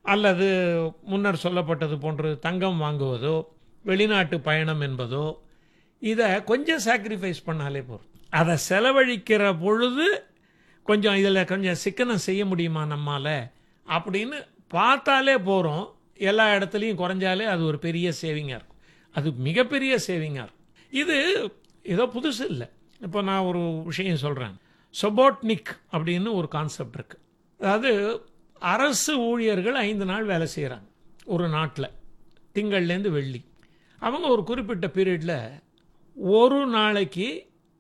அல்லது முன்னர் சொல்லப்பட்டது போன்று தங்கம் வாங்குவதோ வெளிநாட்டு பயணம் என்பதோ இதை கொஞ்சம் சாக்ரிஃபைஸ் பண்ணாலே போதும் அதை செலவழிக்கிற பொழுது கொஞ்சம் இதில் கொஞ்சம் சிக்கனம் செய்ய முடியுமா நம்மால் அப்படின்னு பார்த்தாலே போகிறோம் எல்லா இடத்துலையும் குறைஞ்சாலே அது ஒரு பெரிய சேவிங்காக இருக்கும் அது மிகப்பெரிய சேவிங்காக இருக்கும் இது ஏதோ புதுசு இல்லை இப்போ நான் ஒரு விஷயம் சொல்கிறேன் சொபோட்னிக் அப்படின்னு ஒரு கான்செப்ட் இருக்குது அதாவது அரசு ஊழியர்கள் ஐந்து நாள் வேலை செய்கிறாங்க ஒரு நாட்டில் திங்கள்லேருந்து வெள்ளி அவங்க ஒரு குறிப்பிட்ட பீரியடில் ஒரு நாளைக்கு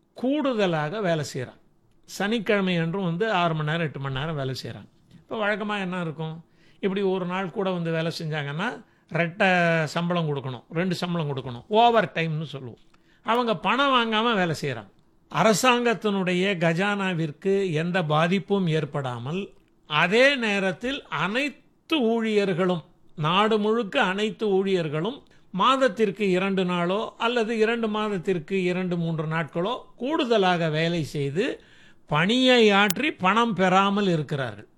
கூடுதலாக வேலை செய்கிறாங்க சனிக்கிழமை என்றும் வந்து ஆறு மணி நேரம் எட்டு மணி நேரம் வேலை செய்கிறாங்க இப்போ வழக்கமாக என்ன இருக்கும் இப்படி ஒரு நாள் கூட வந்து வேலை செஞ்சாங்கன்னா ரெட்டை சம்பளம் கொடுக்கணும் ரெண்டு சம்பளம் கொடுக்கணும் ஓவர் டைம்னு சொல்லுவோம் அவங்க பணம் வாங்காமல் வேலை செய்கிறாங்க அரசாங்கத்தினுடைய கஜானாவிற்கு எந்த பாதிப்பும் ஏற்படாமல் அதே நேரத்தில் அனைத்து ஊழியர்களும் நாடு முழுக்க அனைத்து ஊழியர்களும் மாதத்திற்கு இரண்டு நாளோ அல்லது இரண்டு மாதத்திற்கு இரண்டு மூன்று நாட்களோ கூடுதலாக வேலை செய்து பணியை ஆற்றி பணம் பெறாமல் இருக்கிறார்கள்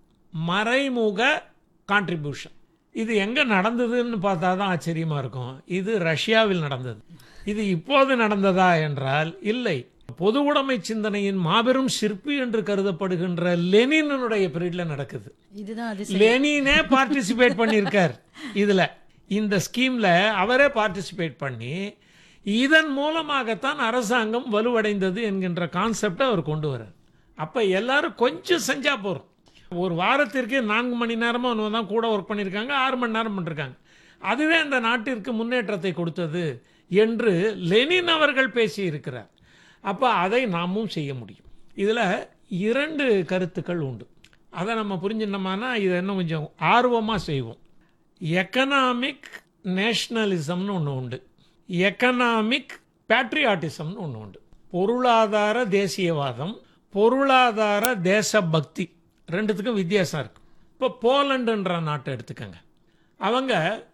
மறைமுக கான்ட்ரிபியூஷன் இது எங்க நடந்ததுன்னு பார்த்தா தான் ஆச்சரியமா இருக்கும் இது ரஷ்யாவில் நடந்தது இது இப்போது நடந்ததா என்றால் இல்லை பொது உடைமை சிந்தனையின் மாபெரும் சிற்பி என்று கருதப்படுகின்ற லெனினுடைய பீரியட்ல நடக்குது இதுதான் அது லெனினே பார்ட்டிசிபேட் பண்ணியிருக்கார் இதுல இந்த ஸ்கீம்ல அவரே பார்ட்டிசிபேட் பண்ணி இதன் மூலமாகத்தான் அரசாங்கம் வலுவடைந்தது என்கின்ற கான்செப்டை அவர் கொண்டு வர்றார் அப்ப எல்லாரும் கொஞ்சம் செஞ்சா போறோம் ஒரு வாரத்திற்கு நான்கு மணி நேரமா ஒன்று தான் கூட ஒர்க் பண்ணியிருக்காங்க ஆறு மணி நேரம் பண்ணிருக்காங்க அதுவே அந்த நாட்டிற்கு முன்னேற்றத்தை கொடுத்தது என்று லெனின் அவர்கள் பேசி இருக்கிறார் அப்ப அதை நாமும் செய்ய முடியும் இதுல இரண்டு கருத்துக்கள் உண்டு அதை நம்ம புரிஞ்சினோம்னா இதை இன்னும் கொஞ்சம் ஆர்வமாக செய்வோம் எக்கனாமிக் நேஷ்னலிசம்னு ஒன்று உண்டு எக்கனாமிக் பேட்ரியாட்டிசம்னு ஒன்று உண்டு பொருளாதார தேசியவாதம் பொருளாதார தேசபக்தி ரெண்டுத்துக்கும் வித்தியாசம் இருக்கு இப்போ போலண்டுன்ற நாட்டை எடுத்துக்கோங்க அவங்க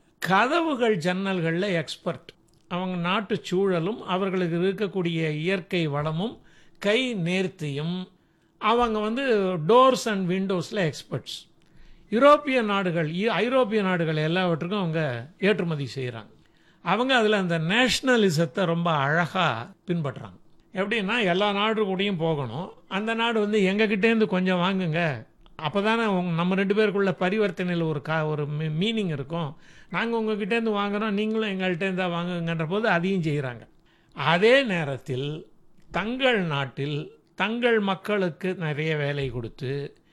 கதவுகள் ஜன்னல்களில் எக்ஸ்பர்ட் அவங்க நாட்டு சூழலும் அவர்களுக்கு இருக்கக்கூடிய இயற்கை வளமும் கை நேர்த்தியும் அவங்க வந்து டோர்ஸ் அண்ட் விண்டோஸில் எக்ஸ்பர்ட்ஸ் யூரோப்பிய நாடுகள் இ- ஐரோப்பிய நாடுகள் எல்லாவற்றுக்கும் அவங்க ஏற்றுமதி செய்கிறாங்க அவங்க அதில் அந்த நேஷ்னலிசத்தை ரொம்ப அழகாக பின்பற்றுறாங்க எப்படின்னா எல்லா நாடு கூடயும் போகணும் அந்த நாடு வந்து எங்ககிட்டேருந்து கொஞ்சம் வாங்குங்க அப்போ தானே நம்ம ரெண்டு பேருக்குள்ள பரிவர்த்தனையில் ஒரு கா ஒரு மீனிங் இருக்கும் நாங்கள் உங்ககிட்டேருந்து வாங்குறோம் நீங்களும் எங்கள்கிட்டேருந்து தான் வாங்குங்கன்ற போது அதையும் செய்கிறாங்க அதே நேரத்தில் தங்கள் நாட்டில் தங்கள் மக்களுக்கு நிறைய வேலை கொடுத்து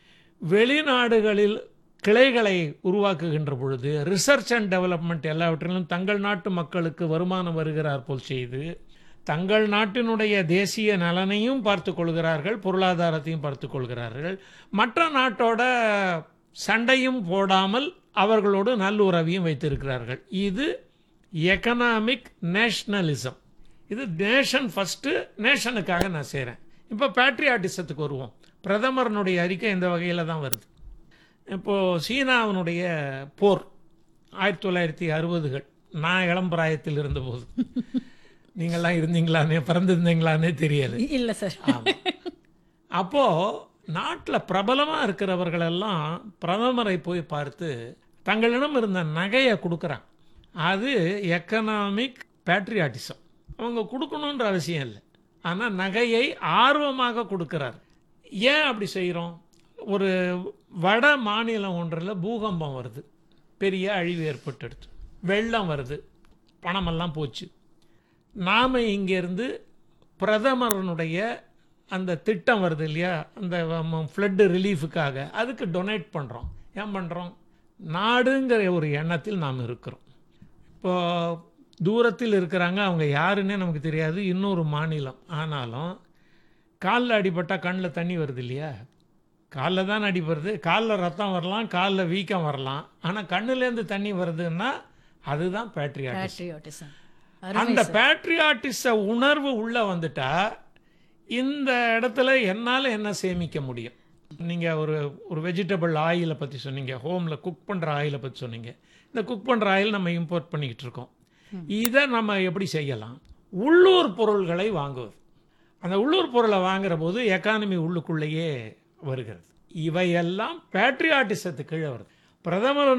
வெளிநாடுகளில் கிளைகளை உருவாக்குகின்ற பொழுது ரிசர்ச் அண்ட் டெவலப்மெண்ட் எல்லாவற்றிலும் தங்கள் நாட்டு மக்களுக்கு வருமானம் வருகிறார் போல் செய்து தங்கள் நாட்டினுடைய தேசிய நலனையும் பார்த்துக் கொள்கிறார்கள் பொருளாதாரத்தையும் பார்த்துக் கொள்கிறார்கள் மற்ற நாட்டோட சண்டையும் போடாமல் அவர்களோடு நல்லுறவையும் வைத்திருக்கிறார்கள் இது எக்கனாமிக் நேஷ்னலிசம் இது நேஷன் ஃபஸ்ட்டு நேஷனுக்காக நான் செய்கிறேன் இப்போ பேட்ரியாட்டிசத்துக்கு வருவோம் பிரதமரனுடைய அறிக்கை இந்த வகையில் தான் வருது இப்போது சீனாவினுடைய போர் ஆயிரத்தி தொள்ளாயிரத்தி அறுபதுகள் நான் இளம்பிராயத்தில் இருந்தபோது நீங்கள்லாம் இருந்தீங்களானே பிறந்திருந்தீங்களானே தெரியாது இல்ல சார் ஆமா. அப்போ நாட்டில் பிரபலமாக இருக்கிறவர்களெல்லாம் பிரதமரை போய் பார்த்து தங்களிடம் இருந்த நகையை கொடுக்குறாங்க அது எக்கனாமிக் பேட்ரியாட்டிசம் அவங்க கொடுக்கணுன்ற அவசியம் இல்லை ஆனால் நகையை ஆர்வமாக கொடுக்கிறார் ஏன் அப்படி செய்கிறோம் ஒரு வட மாநிலம் ஒன்றில் பூகம்பம் வருது பெரிய அழிவு ஏற்பட்டுடுது வெள்ளம் வருது பணமெல்லாம் போச்சு நாம் இங்கேருந்து பிரதமரனுடைய அந்த திட்டம் வருது இல்லையா அந்த ஃப்ளட்டு ரிலீஃபுக்காக அதுக்கு டொனேட் பண்ணுறோம் ஏன் பண்ணுறோம் நாடுங்கிற ஒரு எண்ணத்தில் நாம் இருக்கிறோம் இப்போ தூரத்தில் இருக்கிறாங்க அவங்க யாருன்னே நமக்கு தெரியாது இன்னொரு மாநிலம் ஆனாலும் காலில் அடிபட்டால் கண்ணில் தண்ணி வருது இல்லையா காலில் தான் அடிபடுது காலில் ரத்தம் வரலாம் காலில் வீக்கம் வரலாம் ஆனால் கண்ணுலேருந்து தண்ணி வருதுன்னா அதுதான் பேட்ரியாட்டிசம் பேட்ரியாட்டிசம் அந்த பேட்ரியாட்டிச உணர்வு உள்ள வந்துட்டா இந்த இடத்துல என்னால் என்ன சேமிக்க முடியும் நீங்கள் ஒரு ஒரு வெஜிடபிள் ஆயிலை பற்றி சொன்னீங்க ஹோமில் குக் பண்ணுற ஆயிலை பற்றி சொன்னீங்க இந்த குக் பண்ணுற ஆயில் நம்ம இம்போர்ட் பண்ணிக்கிட்டு இருக்கோம் இதை நம்ம எப்படி செய்யலாம் உள்ளூர் பொருள்களை வாங்குவது அந்த உள்ளூர் பொருளை வாங்குற போது எக்கானமி உள்ளுக்குள்ளேயே வருகிறது இவையெல்லாம் பேட்ரியாட்டிசத்துக்கு கீழே வருது பிரதமர்